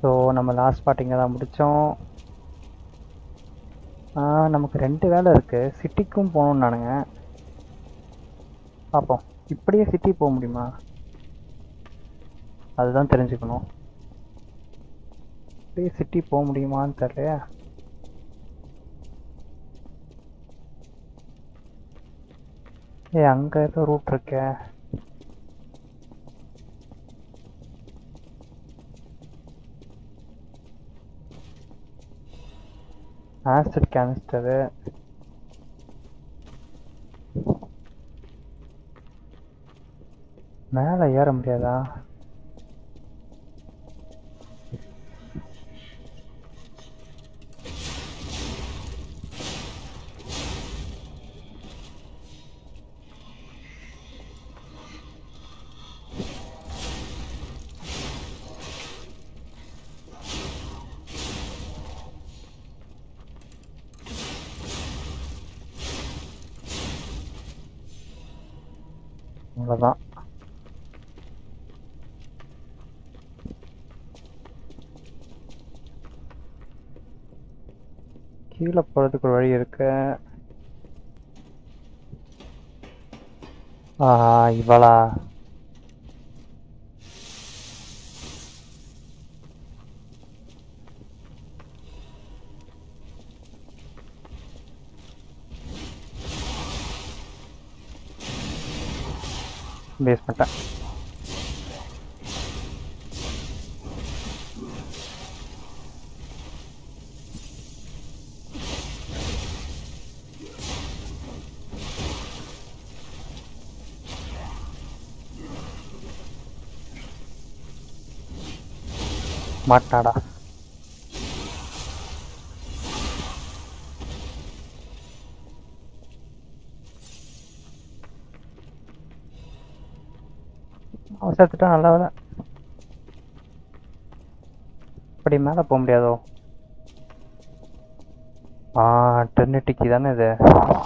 So நம்ம last part இங்கே தான் முடித்தோம் நமக்கு ரெண்டு வேலை இருக்குது சிட்டிக்கும் போகணும்னு நானுங்க பார்ப்போம் இப்படியே சிட்டி போக முடியுமா அதுதான் தெரிஞ்சுக்கணும் இப்படியே சிட்டி போக முடியுமான்னு தெரியல ஏ அங்கே ஏதோ ரூட் இருக்கே ஆசிட் கேனிஸ்டரு மேலே ஏற முடியாதா அவ்வளோதான் கீழே போகிறதுக்கு ஒரு வழி இருக்கு ஆஹா இவளா பேஸ் பண்ணிட்டேன் மாட்டாடா அவசரத்துட்டா நல்ல வேலை இப்படி மேலே போக முடியாதோ ஆ டெர்னிட்டிக்கு தானே இது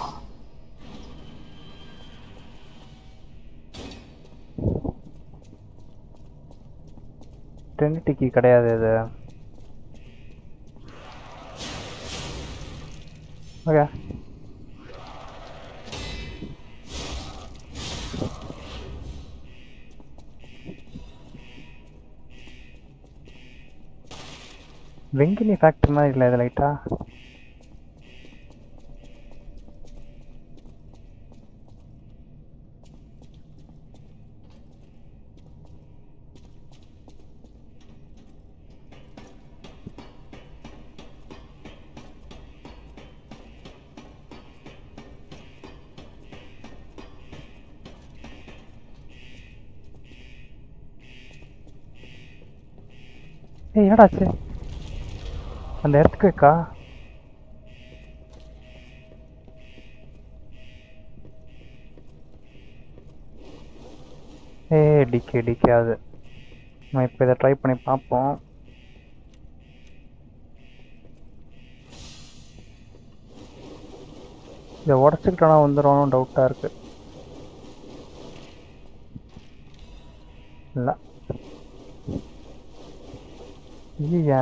டெர்னிட்டிக்கு கிடையாது இது ஓகே வெங்கினி ஃபேக்ட்ரி மாதிரி இல்லை இது லைட்டா ஏய் என்னடாச்சு அந்த இடத்துக்கு இருக்கா ஏ டிக்கே டிக்கே அது நம்ம இப்போ இதை ட்ரை பண்ணி பார்ப்போம் இதை உடச்சிக்கிட்டோன்னா வந்துடும் டவுட்டாக இருக்கு இல்லை இல்லையா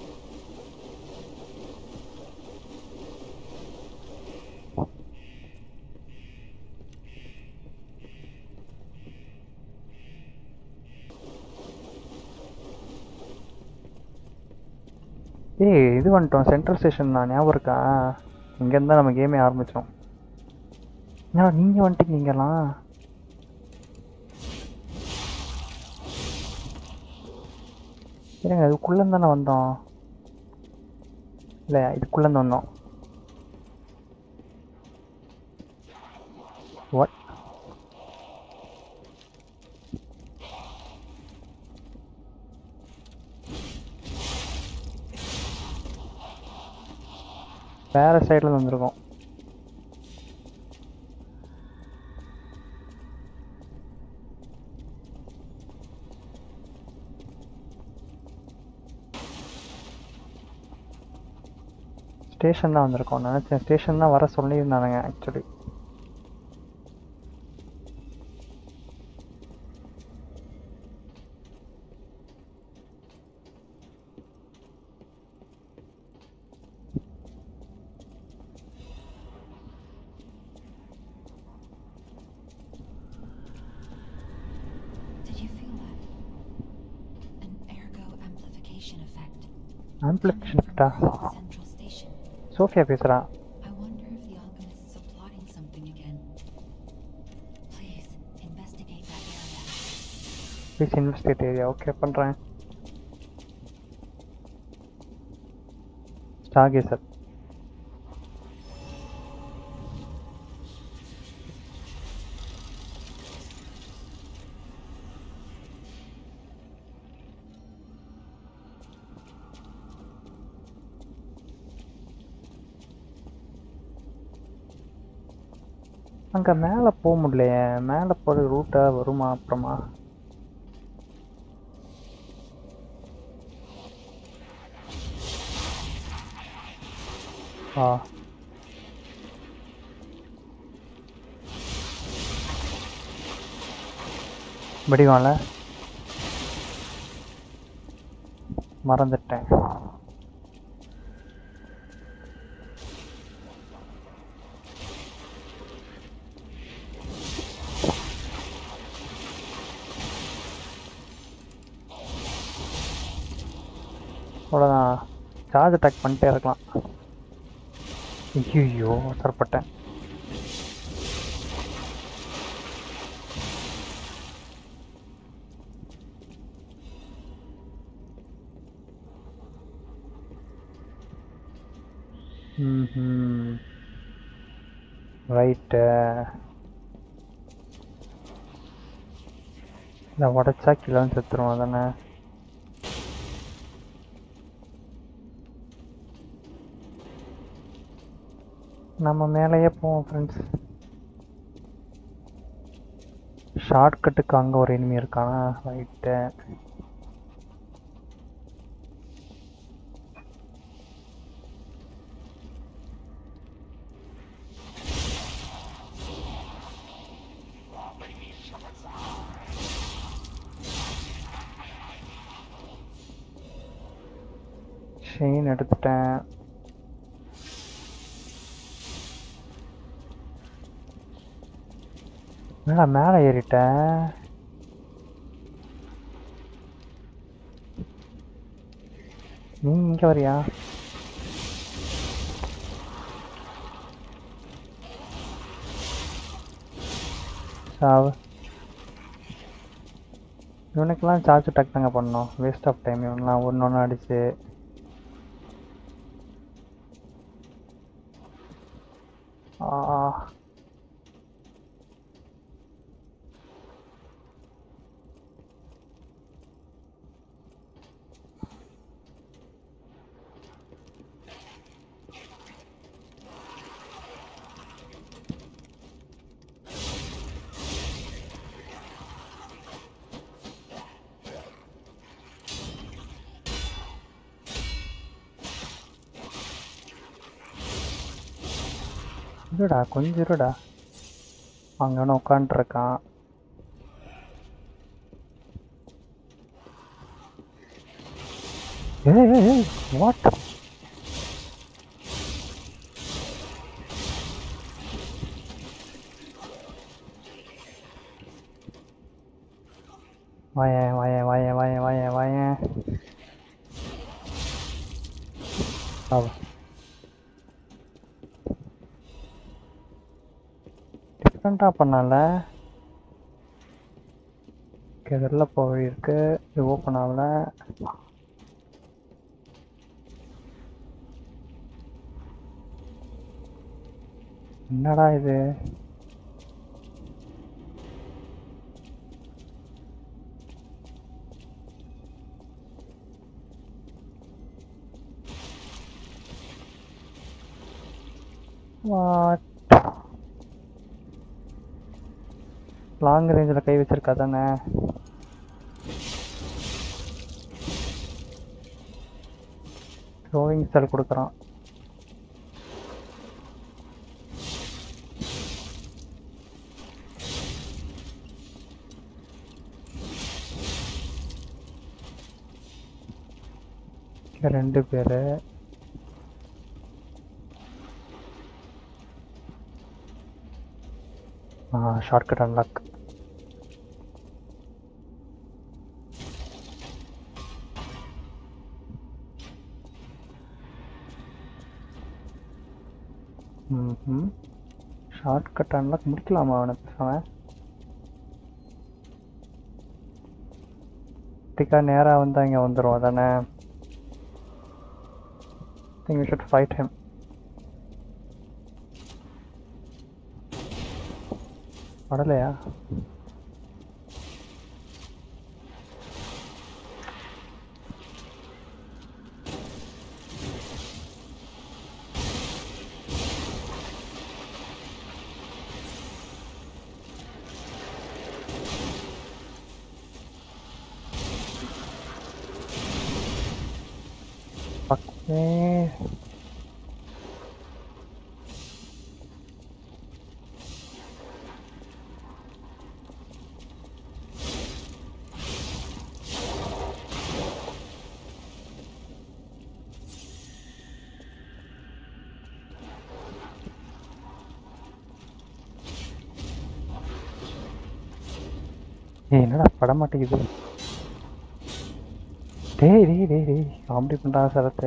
ஏய் இது வந்துட்டோம் சென்ட்ரல் ஸ்டேஷன் தான் ஞாபகம் இருக்கா இங்கேருந்து தான் நம்ம கேமே ஆரம்பித்தோம் ஏன் நீங்கள் வந்துட்டீங்க இங்கெல்லாம் இருங்க இதுக்குள்ளேருந்து தானே வந்தோம் இல்லை இதுக்குள்ளேருந்து வந்தோம் வாட் வேற சைடில் வந்திருக்கோம் ஸ்டேஷன் தான் வந்திருக்கோம் நினச்சேன் ஸ்டேஷன் தான் வர சொல்லியிருந்தானுங்க ஆக்சுவலி ஆம்பிளிஃபிகேஷன் கிட்டா Central Station. சோஃபியா பேசுகிறா I wonder if the alchemists are plotting something again. Please investigate that area. Please investigate area okay பண்ணுறேன் ஸ்டார்கேசர் அங்கே மேலே போக முடியலையே மேலே போகிற ரூட்டாக வருமா அப்புறமா ஆ வடிவால மறந்துட்டேன் அவ்வளோதான் சார்ஜ் அட்டாக் பண்ணிட்டே இருக்கலாம் ஐயோ அவசரப்பட்டேன் ம் ரைட்டு இந்த உடச்சா கீழே வந்து செத்துருவோம் தானே நம்ம மேலேயே போவோம் ஃப்ரெண்ட்ஸ் ஷார்ட்கட்டுக்கு அங்கே ஒரு எனிமி இருக்கானா ரைட்டு செயின் எடுத்துட்டேன் என்னடா மேலே ஏறிட்டேன் நீ இங்கே வரியா சாவு இவனுக்கெல்லாம் சார்ஜ் அட்டாக் தாங்க பண்ணோம் வேஸ்ட் ஆஃப் டைம் இவனெலாம் ஒன்று ஒன்று அடிச்சு ஆ இருடா கொஞ்சம் இருடா அங்கே உட்காண்ட்ருக்கான் ஏய் வாட் வாயேன் வாயேன் வாயேன் வாயேன் வாயேன் வாயேன் ஆவா டிஃப்ரெண்ட்டாக பண்ணல ஓகே இதெல்லாம் போய் இருக்கு இது ஓப்பன் ஆகல என்னடா இது வாட் லாங் ரேஞ்சில் கை வச்சிருக்கா தானே த்ரோவிங் ஸ்டைல் கொடுக்குறான் இங்க ரெண்டு பேர் ஆ ஷார்ட்கட் அன்லாக் ம் ஷார்ட் கட் அன்லாக் முடிக்கலாமா அவனை பேசாம டிக்கா நேராக வந்து இங்கே வந்துடும் தானே think we should fight him படலையா ஓகே ஏய் என்னடா பட மாட்டேங்குது டேய் டேய் டேய் டேய் காமெடி பண்ணுறா சரத்து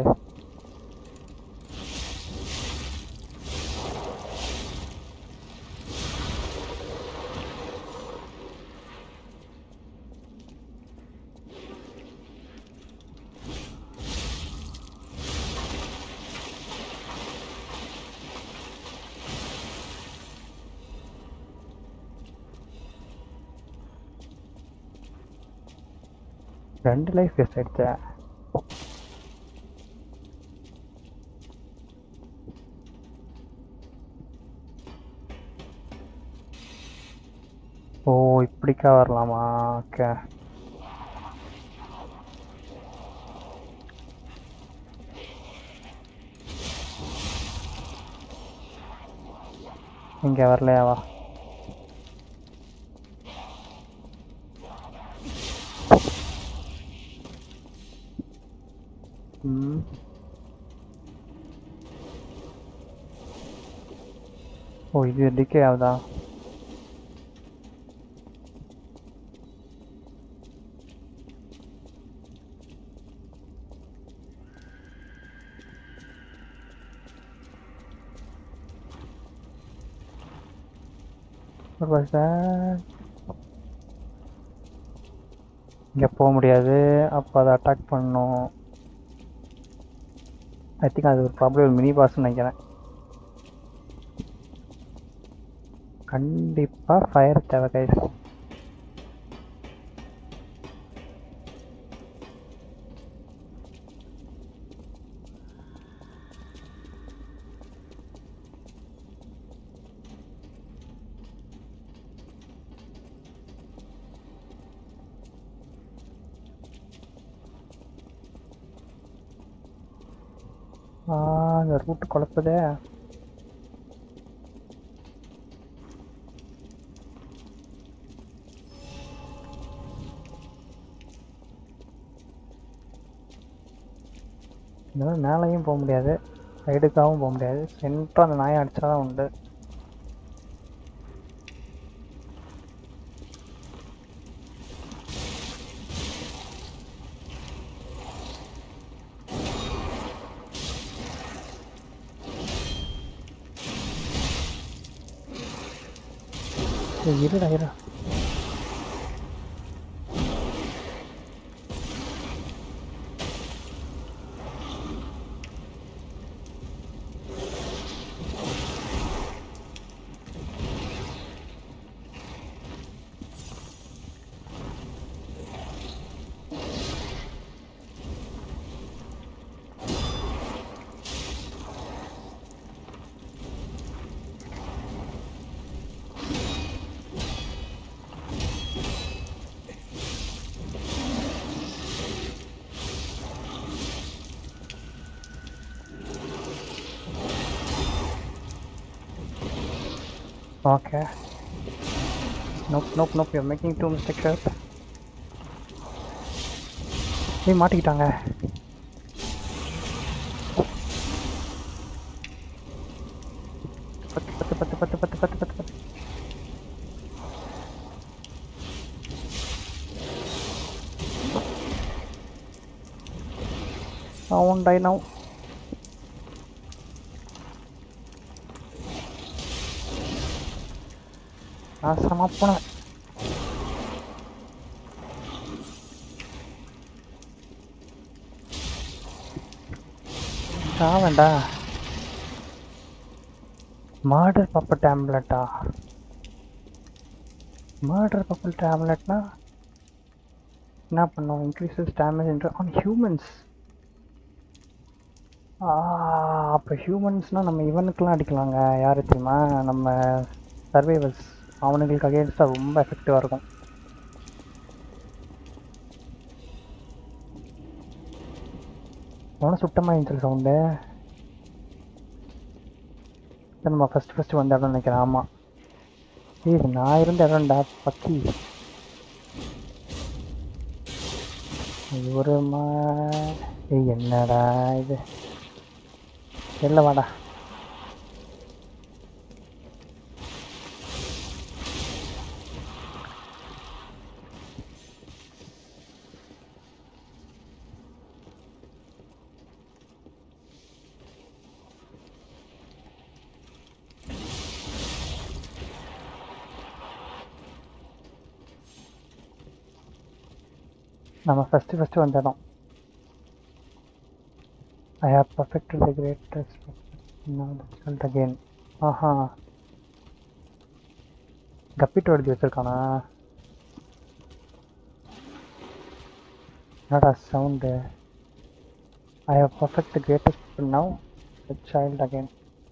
ரெண்டு லைஃப் வேஸ்ட் ஆயிடுச்சா ஓ இப்படிக்கா வரலாமா ஓகே இங்க வரலையாவா ம் ஓ இது டிக்கே ஆகுதா What was that? இங்கே போக முடியாது அப்போ அதை அட்டாக் பண்ணணும் ஐ திங்க் அது ஒரு ப்ராப்ளம் ஒரு மினி பாஸ்ன்னு நினைக்கிறேன் கண்டிப்பாக ஃபயர் தேவை கைஸ் ஆ இந்த ரூட்டு குழப்புதே இதெல்லாம் மேலேயும் போக முடியாது சைடுக்காகவும் போக முடியாது சென்டராக அந்த நாயை அடித்தா தான் உண்டு ஏய், இருடா இருடா Okay. Nope, nope, nope. You're making two mistakes, sir. ஏய் மாட்டிக்கிட்டாங்க பத்து பத்து பத்து பத்து பத்து பத்து பத்து பத்து I won't die now. நாசமா போனேன் சாவண்டா மர்டர் பப்பர் டேப்லெட்டா மர்டர் பப்பர் டேப்லெட்னா என்ன பண்ணோம் increases damage into on humans அப்போ ஹியூமன்ஸ்னால் நம்ம இவனுக்கெலாம் அடிக்கலாங்க யார் தெரியுமா நம்ம சர்வைவர்ஸ் அவனுங்களுக்கு அகேன்ஸ்டாக ரொம்ப எஃபெக்டிவாக இருக்கும் அவனை சுத்தமாக இருந்துச்சு சவுண்டு நம்ம ஃபஸ்ட் ஃபஸ்ட்டு வந்த இடம் நினைக்கிறேன் ஆமாம் ஏய் இது நான் இருந்த இடம்டா பக்கி ஒரு மா ஏய் என்னடா இது வெளில வாடா நம்ம ஃபஸ்ட்டு ஃபஸ்ட்டு வந்த இடம் I have perfect the greatest result again ஆஹா கப்பிட்டு எழுதி வச்சிருக்கானா என்னடா sound I have perfect greatest now child again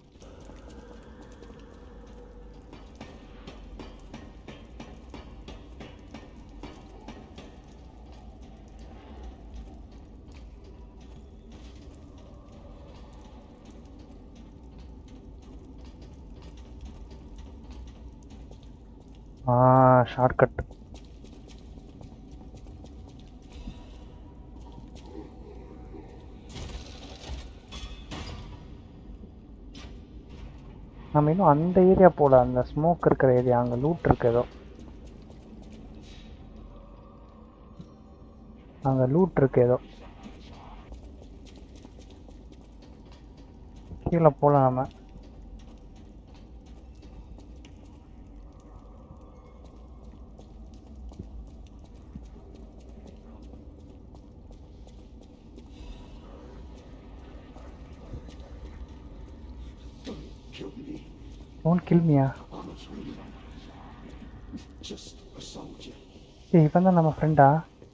ஆ ஷார்ட்கட் நம்ம இன்னும் அந்த ஏரியா போல அந்த ஸ்மோக் இருக்கிற ஏரியா அங்கே லூட் இருக்கு ஏதோ அங்கே லூட் இருக்கு ஏதோ கீழே போகலாம் நம்ம Kill me. ஓன் கில்மியா I'm a dreamer. Just a soldier. ஏய் இவன் தான் நம்ம ஃப்ரெண்டா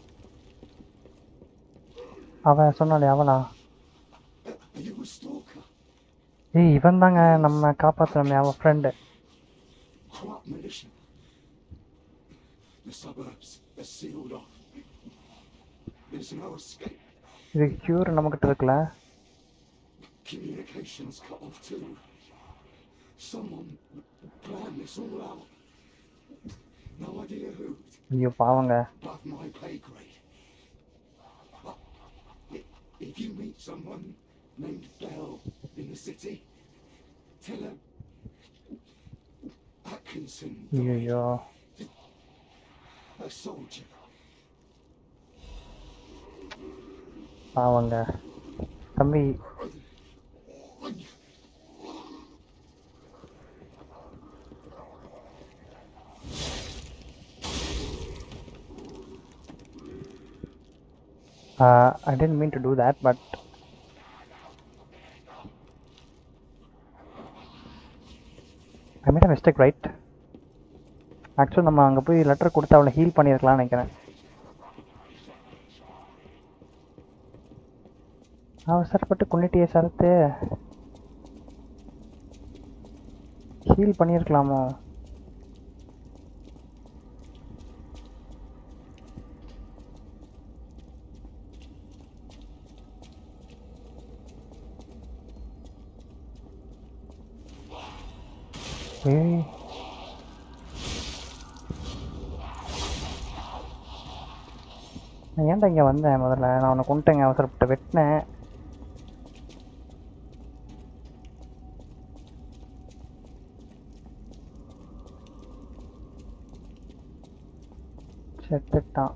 அவன் சொன்னாலே அவனா Are you a stalker? ஏய் இவன் தாங்க நம்ம காப்பாற்றணுமே அவன் friend Crop militia. The suburbs are sealed off. There's no escape. இது க்யூர் நம்மக்கிட்ட இருக்குல்ல Communications cut off too. Someone planned this all out. No idea who. ஐயோ பாவங்க Above my pay grade. But i- if you meet someone named Bell in the city, tell her Atkinson, died, ஐயோ a soldier. பாவங்க தம்பி Uh, I didn't mean to do that, but I made a mistake, right? ஆக்சுவலாக நம்ம அங்கே போய் letter கொடுத்து அவளை heel பண்ணியிருக்கலாம்னு நினைக்கிறேன் அவசரப்பட்டு கொண்டுட்டியே சரத்து ஹீல் பண்ணியிருக்கலாமோ ஏய் நான் ஏன்டா இங்கே வந்தேன் முதல்ல நான் உன்னை கொண்டுட்டேங்க அவசரப்பட்டு வெட்டினேன் செத்துட்டான்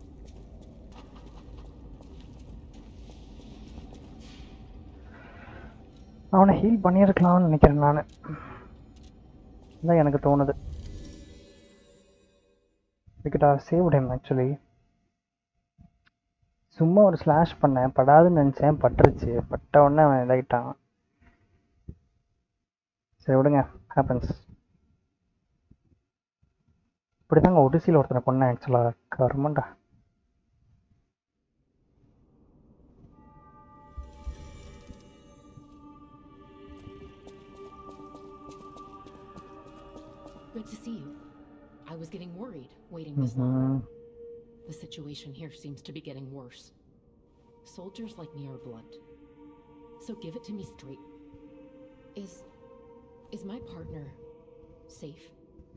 அவனை ஹீல் பண்ணியிருக்கலாம்னு நினைக்கிறேன் நான் தான் எனக்கு தோணுது we could have saved him actually சும்மா ஒரு ஸ்லாஷ் பண்ணேன் படாதுன்னு நினச்சேன் பட்டுருச்சு பட்ட உடனே அவன் இதாகிட்டான் சரி விடுங்க ஹேப்பன்ஸ் இப்படி தாங்க ஒடிசியில் ஒருத்தனை கொன்னேன் ஆக்சுவலாக கர்மண்டா Good to see you. I was getting worried waiting this long. ம் The situation here seems to be getting worse. Soldiers like me are blunt. So give it to me straight. Is. is my partner safe?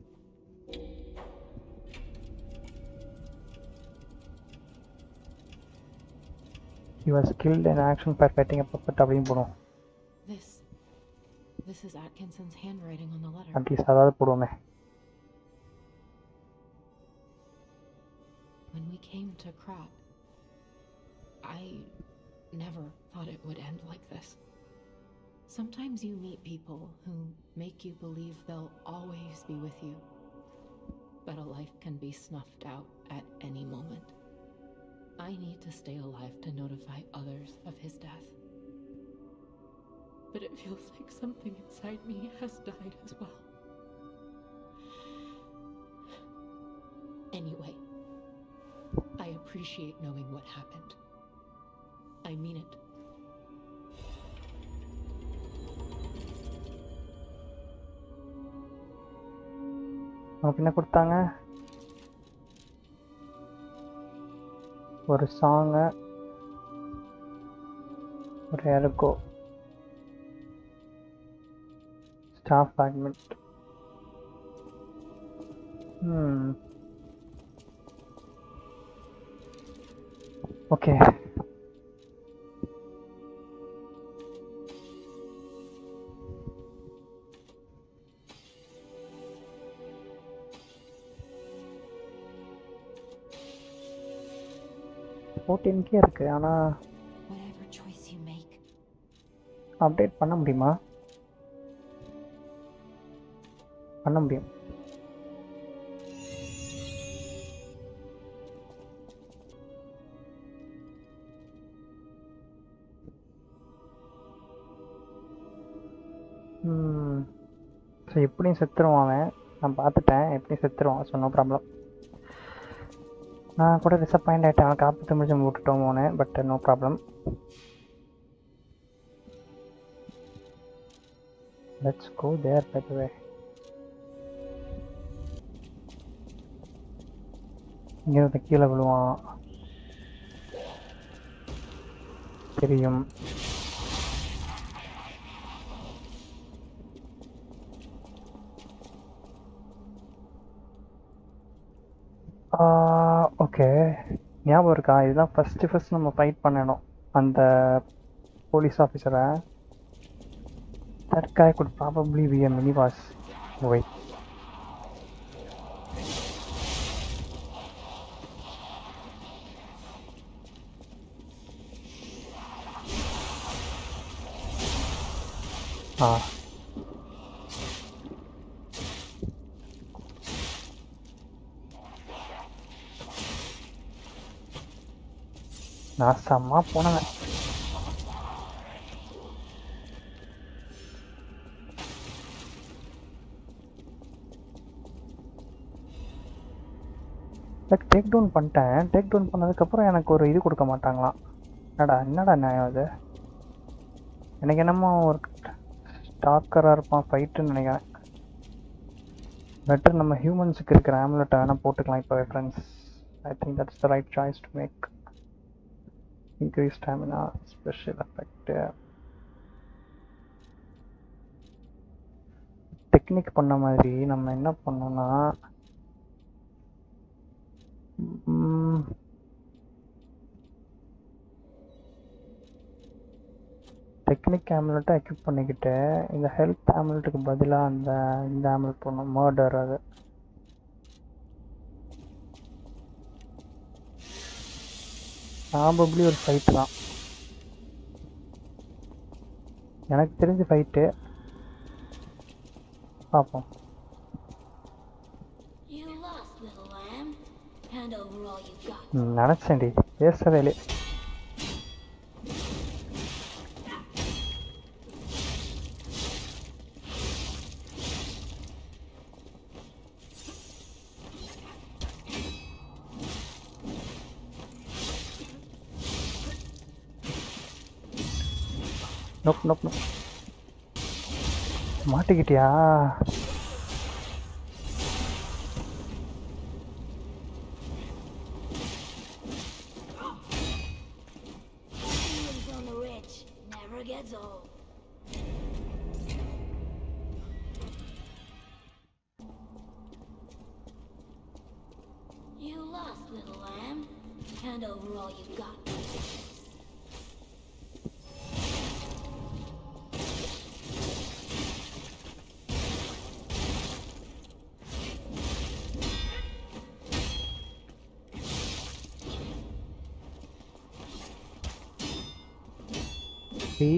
he was killed in action by fighting a puppet அப்படின்னு போடுவோம் This. This is Atkinson's handwriting on the letter. At least அதாவது போடுவோமே When we came to Crop, I never thought it would end like this. Sometimes you meet people who make you believe they'll always be with you. But a life can be snuffed out at any moment. I need to stay alive to notify others of his death. But it feels like something inside me has died as well. Anyway, I appreciate knowing what happened. I mean it. நமக்கு என்ன கொடுத்தாங்க ஒரு song ஒரு எருக்கோ staff fragment ம் okay fourteen K இருக்கு ஆனால் Whatever choice you make, update பண்ண முடியுமா பண்ண முடியும் ம் ஸோ எப்படியும் செத்துருவான் அவன் நான் பார்த்துட்டேன் எப்படியும் செத்துருவான் ஸோ நோ ப்ராப்ளம் நான் கூட டிசப்பாயிண்ட் ஆகிட்டேன் அவன் காப்பாற்ற முடிச்சு விட்டுட்டோம் போனேன் but no problem Let's go there, by the way. இங்கே இருந்து கீழே விழுவான் தெரியும் ஓகே ஞாபகம் இருக்கா இதுதான் ஃபஸ்ட்டு ஃபஸ்ட் நம்ம ஃபைட் பண்ணணும் அந்த போலீஸ் ஆஃபீஸரை That guy could probably be a mini boss. Wait. Ah. நான் செம்ம போனேன் லைக் டேக் டவுன் பண்ணிட்டேன் டேக் டவுன் பண்ணதுக்கப்புறம் எனக்கு ஒரு இது கொடுக்க மாட்டாங்களாம் என்னடா என்னடா நியாயம் அது எனக்கு என்னமோ ஒரு ஸ்டாக்கராக இருப்பான் ஃபைட்டுன்னு நினைக்கிறேன் பெட்டர் நம்ம ஹியூமன்ஸுக்கு இருக்கிற ஆம்லெட்டை வேணால் போட்டுக்கலாம் இப்போவே friends I think that's the right choice to make increase stamina special effect technique பண்ண மாதிரி நம்ம என்ன பண்ணோம்னா ம். டெக்னிக் ஆம்லெட்டை எக்யூப் பண்ணிக்கிட்டு இந்த ஹெல்த் ஆம்லெட்டுக்கு பதிலாக அந்த இந்த ஆம்லெட் போடணும் மர்டர் அது ப்ராபப்ளி ஒரு ஃபைட்டு தான் எனக்கு தெரிஞ்ச ஃபைட்டு பார்ப்போம் You lost, little lamb. Hand over all you got. நினச்சேன்டி பேசவே இல்லை நோப் நோப் நோப் மாட்டிக்கிட்டியா Stealing from the rich never gets old. You lost, little lamb. Hand over all you got. சி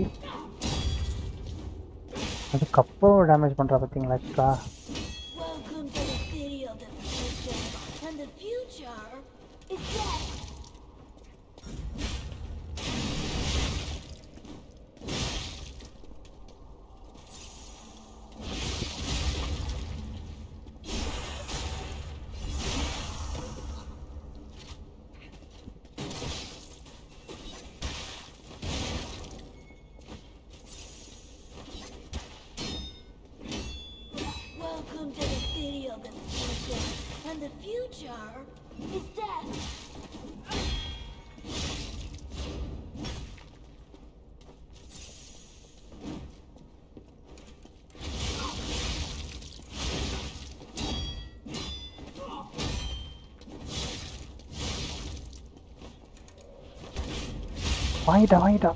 அதுக்கப்புறம் டேமேஜ் பண்ணுறா பார்த்தீங்களா extra Welcome to the city of the future. And the future is death. Welcome to the city of the future. And the future is death. வாங்கிட்டா வாங்கிட்டா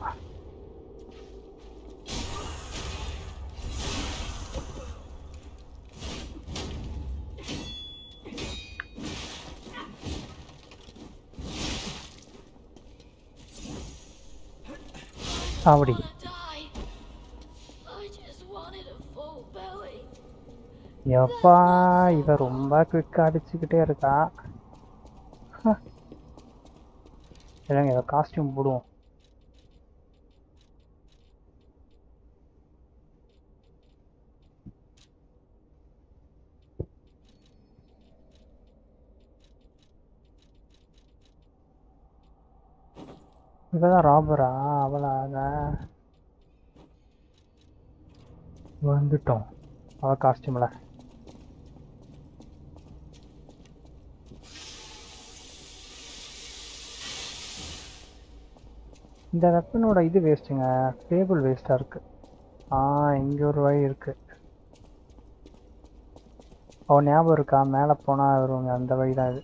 அப்படி wanna die. I just wanted a full belly. எப்பா இவ ரொம்ப குவிக்காக அடிச்சுக்கிட்டே இருக்கா ஹ. இல்லைங்க இதை காஸ்டியூம் போடுவோம் இவதான் ராபரா அவளாக வந்துட்டோம் அவ காஸ்டியூம்ல இந்த வெப்பனோட இது வேஸ்ட்டுங்க டேபிள் வேஸ்ட்டாக இருக்கு ஆ இங்கே ஒரு வழி இருக்கு அவன் ஞாபகம் இருக்கா மேலே போனால் வருவாங்க அந்த வழி தான் இது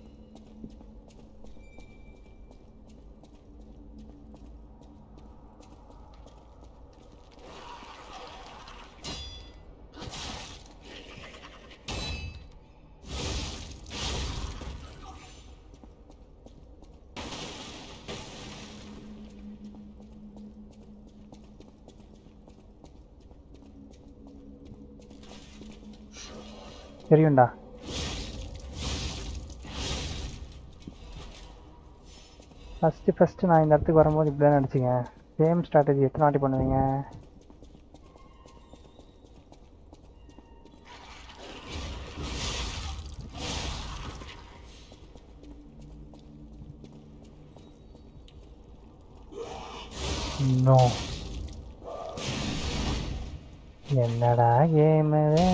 தெரியும்டா ஃபஸ்ட்டு ஃபஸ்ட்டு நான் இந்த இடத்துக்கு வரும்போது இப்படி தான் நடிச்சிங்க சேம் ஸ்ட்ராட்டஜி எத்தனை வாட்டி பண்ணுவீங்க நோ என்னடா கேம்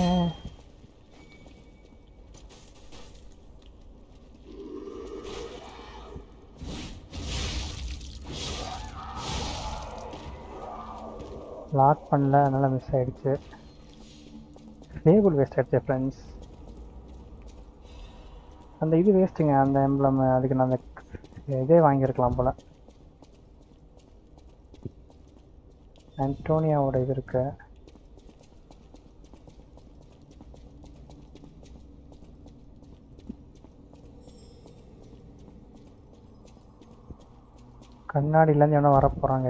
லாக் பண்ணல அதனால மிஸ் ஆயிடுச்சு டேபிள் வேஸ்ட் ஆயிடுச்சு ஃப்ரெண்ட்ஸ் அந்த இது வேஸ்ட்டுங்க அந்த எம்ப்ளம் அதுக்கு நான் அந்த இதே வாங்கியிருக்கலாம் போல ஆண்டோனியாவோட இது இருக்கு கண்ணாடியிலேருந்து எவனோ வர போகிறாங்க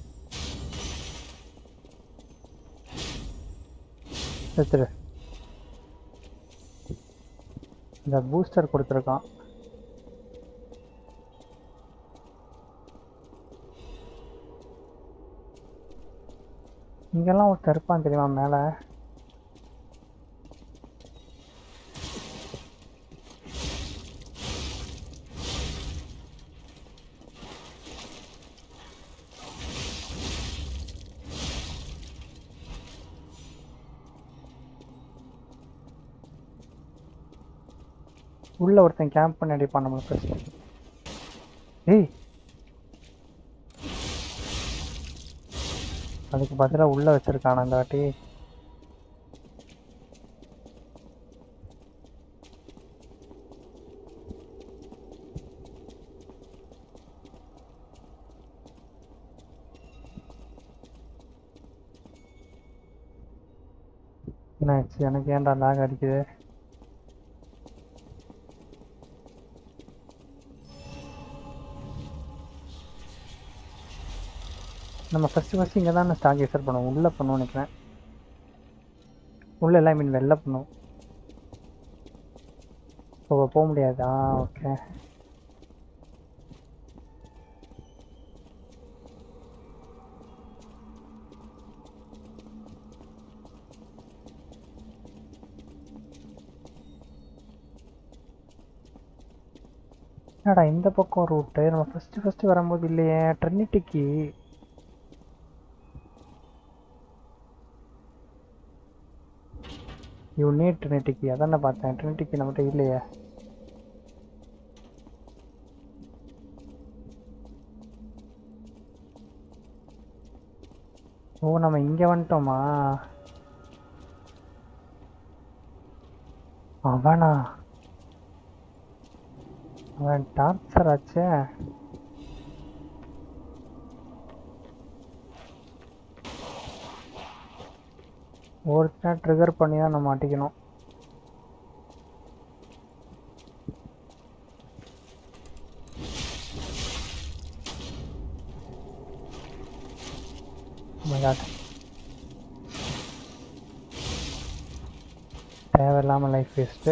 எடுத்துரு இந்த பூஸ்டர் கொடுத்துருக்கான் இங்கெல்லாம் ஒருத்தர் இருப்பான் தெரியுமா மேலே உள்ள ஒருத்தன் கேம்ப் பண்ணி அடிப்பான் நம்மளை ஃபர்ஸ்ட் ஏய் அதுக்கு பதிலாக உள்ள வச்சிருக்கான அந்த வாட்டி என்னாச்சு எனக்கு ஏன்டா லாக் அடிக்குது நம்ம ஃபஸ்ட்டு ஃபஸ்ட்டு இங்கே தான் ஸ்டாக் எக்ஸர் பண்ணுவோம் உள்ளே பண்ணுவோம் நினைக்கிறேன் உள்ளே எல்லாம் மீன் வெளில பண்ணுவோம் இப்போ போக முடியாதா ஓகே என்னடா இந்த பக்கம் ரூட்டு நம்ம ஃபஸ்ட்டு ஃபஸ்ட்டு வரும்போது இல்லையே ட்ரினிட்டிக்கு யூ நீட் ட்ரினிட்டிக்கு அதான் நான் பார்த்தேன் ட்ரினிட்டிக்கு நம்மகிட்ட இல்லையே ஓ நம்ம இங்கே வந்துட்டோமா அவனா அவன் டார்ச்சர் ஆச்சே ஒருத்தன் ட்ரிகர் பண்ணி தான் நம்ம மாட்டிக்கணும் Oh my God. தேவையில்லாமல் லைஃப் வேஸ்ட்டு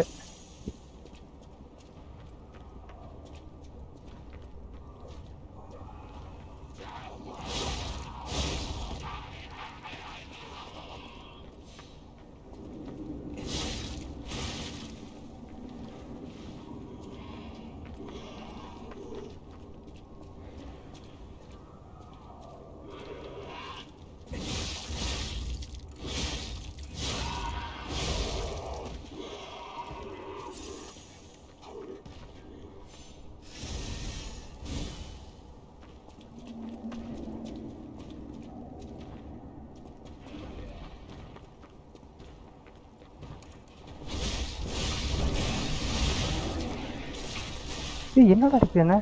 ஏய் என்னடா இருக்கு என்ன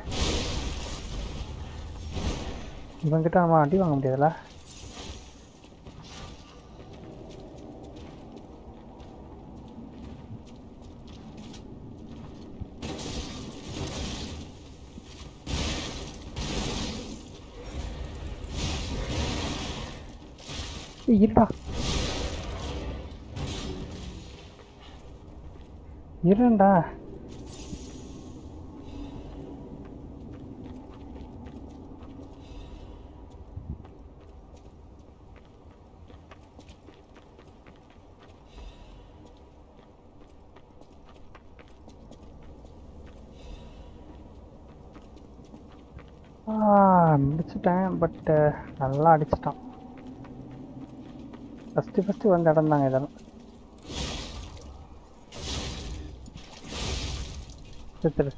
இவங்கிட்ட நம்ம அடி வாங்க முடியாதுல்ல ஏய் இருடா இருண்டா முடிச்சிட்டேன் பட் நல்லா அடிச்சிட்டான் ஃபஸ்ட்டு ஃபஸ்ட்டு வந்த இடம் தாங்க இதெல்லாம் செத்துரு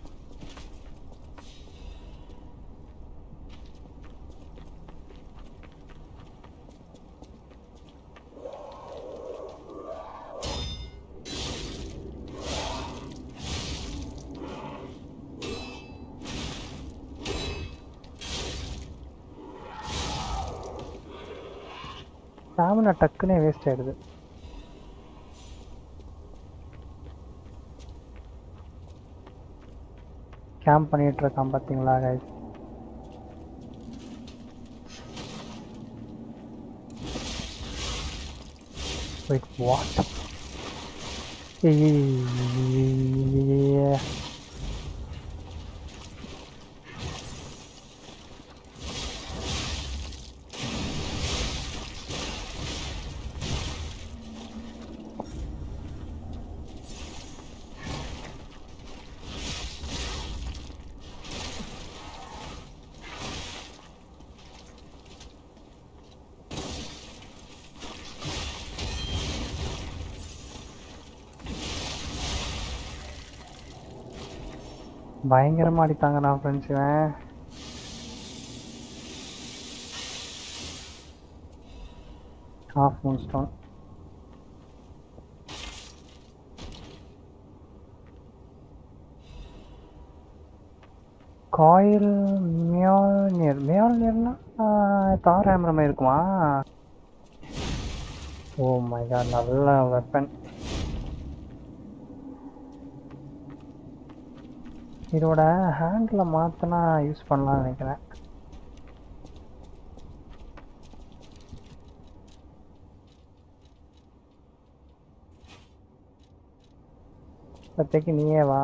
ஸ்டாமினா டக்குனே வேஸ்ட் ஆயிடுது கேம்ப் பண்ணிட்டு இருக்கான் பார்த்தீங்களா guys wait what Yeah. பயங்கரமா அடித்தாங்க நான் ஃப்ரெண்ட்ஸ் இவன் half moon stone coil Mjolnir மியால்னியர்னா தார் ஹேமர் மாதிரி இருக்குமா ஓ மை காட் நல்ல வெப்பன் இதோட ஹேண்டில் மாற்றினா யூஸ் பண்ணலாம்னு நினைக்கிறேன் இப்போதைக்கு நீயே வா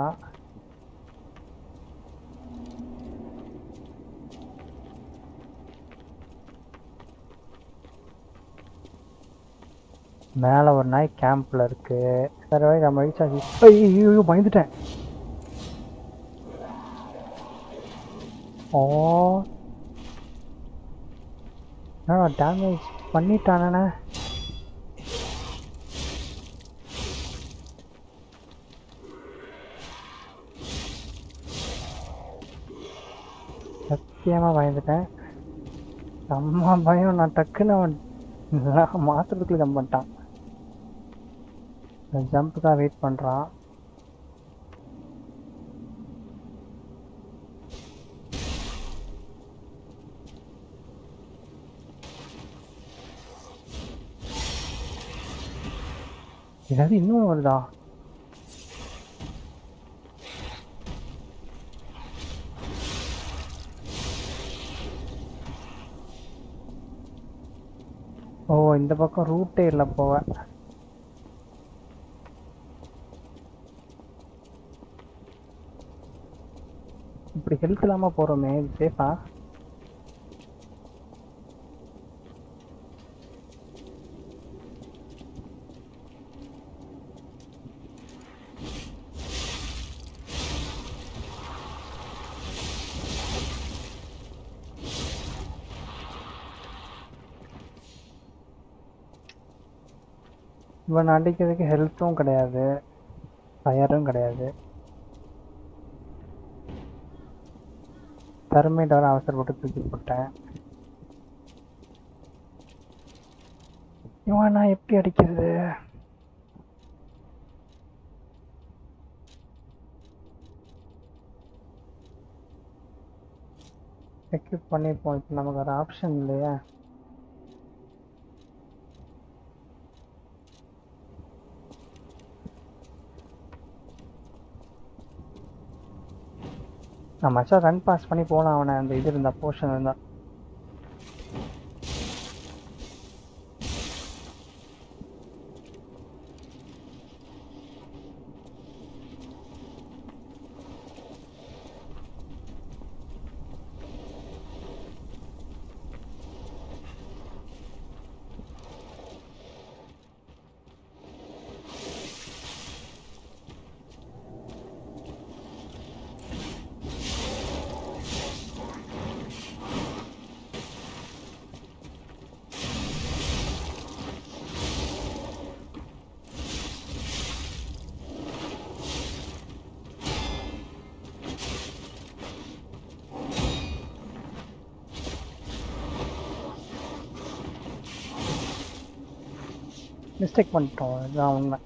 மேலே ஒரு நாய் கேம்பில் இருக்கு வேறு வழி நம்ம ரீச் ஆகி ஐயோ பயந்துட்டேன் ஓ என்னடா டேமேஜ் பண்ணிட்டானே சத்தியமா பயந்துட்டேன் செம்ம பயம் நான் டக்குன்னு அவன் மாத்திரத்துக்குள்ள ஜம்ப் பண்ணிட்டான் ஜம்புக்காக வெயிட் பண்ணுறான் ஏதாவது இன்னும் வருதா ஓ இந்த பக்கம் ரூட்டே இல்லை போவ இப்படி ஹெல்த் இல்லாம போறோமே சேஃபா இவன் அடிக்கிறதுக்கு ஹெல்த்தும் கிடையாது ஃபயரும் கிடையாது தருமையிட்ட வர அவசரப்பட்டு தூக்கி போட்டேன் இவன் நான் எப்படி அடிக்கிறது எக்யூப் பண்ணிப்போம் இப்போ நமக்கு ஒரு ஆப்ஷன் இல்லையா நான் மச்சா ரன் பாஸ் பண்ணி போகலாம் அவனை அந்த இது இருந்தா போர்ஷன் இருந்தா மிஸ்டேக் பண்ணிட்டோம் இதுதான் உண்மை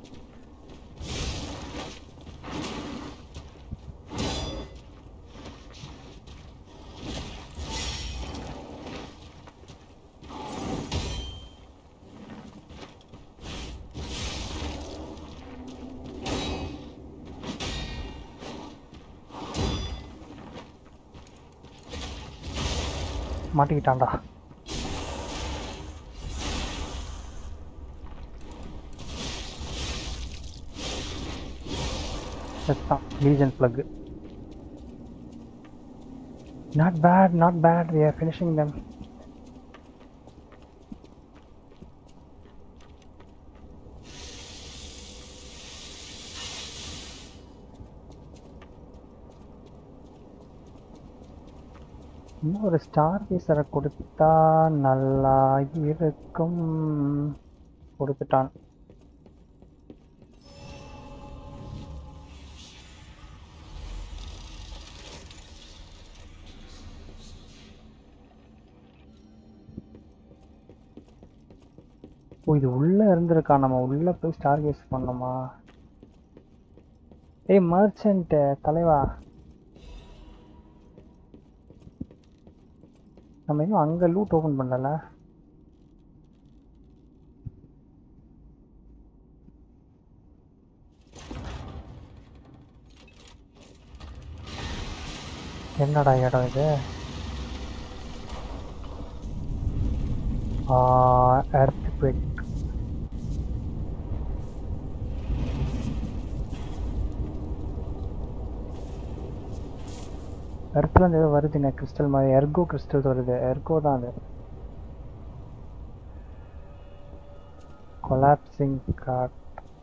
மாட்டிக்கிட்டான்டா செத்தான் லீஜன் பிளக் not bad not bad we are finishing them இன்னும் ஒரு ஸ்டார் பீஸரை கொடுத்தா நல்லா இருக்கும் கொடுத்துட்டான் ஓ இது உள்ள இருந்திருக்கா நம்ம உள்ள போய் ஸ்டார் கேஸ் பண்ணோமா ஏய் மர்ச்சன்ட் தலைவா நம்ம இன்னும் அங்க லூட் ஓபன் பண்ணல என்னடா இடம் இது எர்த் குவிக் எர்த்ல இருந்து ஏதோ வருதுங்க கிறிஸ்டல் மாதிரி எர்கோ கிறிஸ்டல் வருது எர்கோ தான் அது கொலாப்சிங் காட்